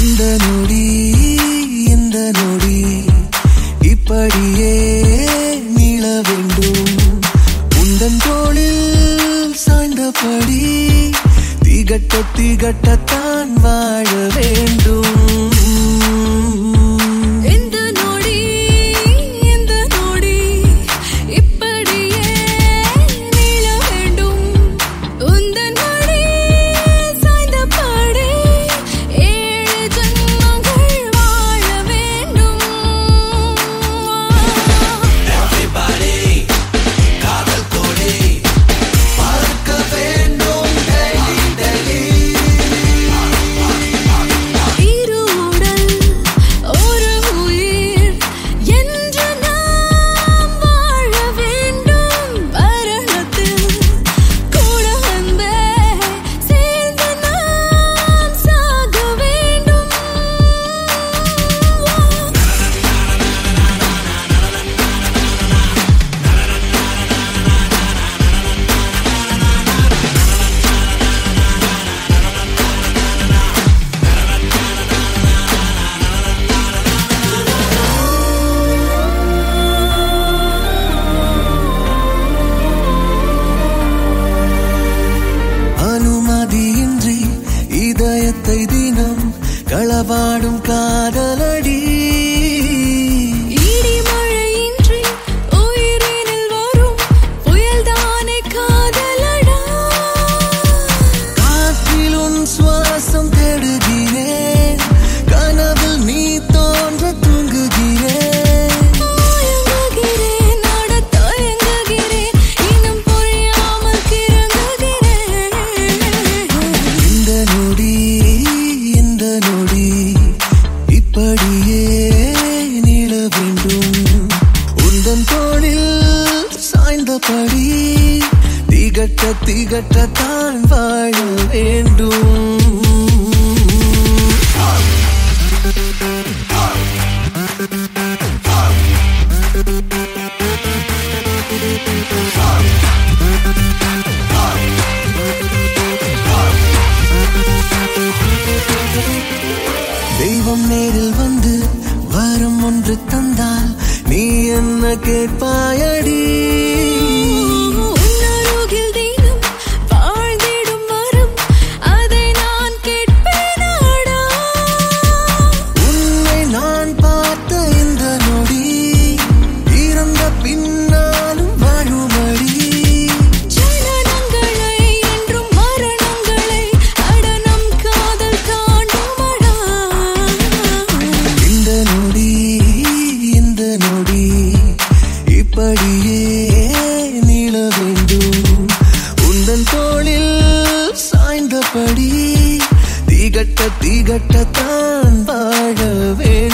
இந்த நொடி இந்த நொடி இப்படியே நீள வேண்டும் உந்தன் தோளில் சாய்ந்தபடி திகட்ட திகட்டத்தான் வாழ வேண்டும் இந்த நொடி இந்த நொடி இப்படியே நீள வேண்டும் உந்தன் மடி சாய்ந்தபடி ஏழு ஜன்மங்கள் வாழ வேண்டும் இரு உடல் ஒரு உயிர் என்று நாம் வாழ வேண்டும் மரணத்தில் கூட அன்பே சேர்ந்து நாம் சாக வேண்டும் அனுமதியின்றி இதயத்தை தினம் களவாடும் காதலடி இடி மழையின்றி உயிரினில் வரும் புயல்தானே காதலடா காற்றில் உன் சுவாசம் தேடுகிறேன் கனவில் நீ தோன்ற தூங்குகிறேன் தயங்குகிறேன் நடத் தயங்குகிறேன் இன்னும் புரியாமல் கிறங்குகிறேன் இந்த நொடி இந்த நொடி இப்படியே நீள வேண்டும் உந்தன் தோளில் சாய்ந்தபடி திகட்ட திகட்டத்தான் வாழ வேண்டும் தெய்வம் நேரில் வந்து வரம் ஒன்று தந்தால் நீ என்ன கேட்பாயடி உன்னருகில் தினம் வாழ்ந்திடும் வரும் அதை நான் கேட்பேனாடா உன்னை நான் பார்த்த இந்த நொடி இறந்த பின்னாலும் வாழுமடி ஜனனங்களை என்றும் மரணங்களை அடனம் காதல் காண்டுமடா இந்த நொடி இந்த நொடி இப்படியே நீள வேண்டும் உந்தன் தோளில் சாய்ந்தபடி திகட்ட திகட்டத்தான் வாழ வேண்டும்